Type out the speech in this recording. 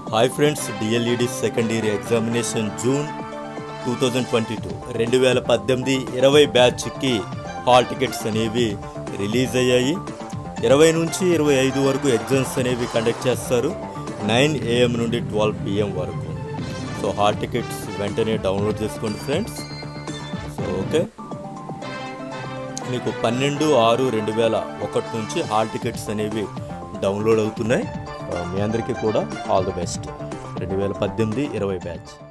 hi friends DLED second year examination June two thousand twenty two రెండు వేల పద్దెనిమిది ఇరవై బ్యాచ్కి హాల్ టికెట్స్ అనేవి రిలీజ్ అయ్యాయి ఇరవై నుంచి ఇరవై ఐదు వరకు ఎగ్జామ్స్ అనేవి కండక్ట్ చేస్తారు నైన్ ఏఎం నుండి ట్వెల్వ్ పిఎం వరకు సో హాల్ టికెట్స్ వెంటనే డౌన్లోడ్ చేసుకోండి ఫ్రెండ్స్ సో ఓకే మీకు పన్నెండు ఆరు రెండు వేల ఒకటి నుంచి హాల్ టికెట్స్ అనేవి డౌన్లోడ్ అవుతున్నాయి ఆ, మీ అందరికీ కూడా ఆల్ ది బెస్ట్ రెండు వేల పద్దెనిమిది ఇరవై బ్యాచ్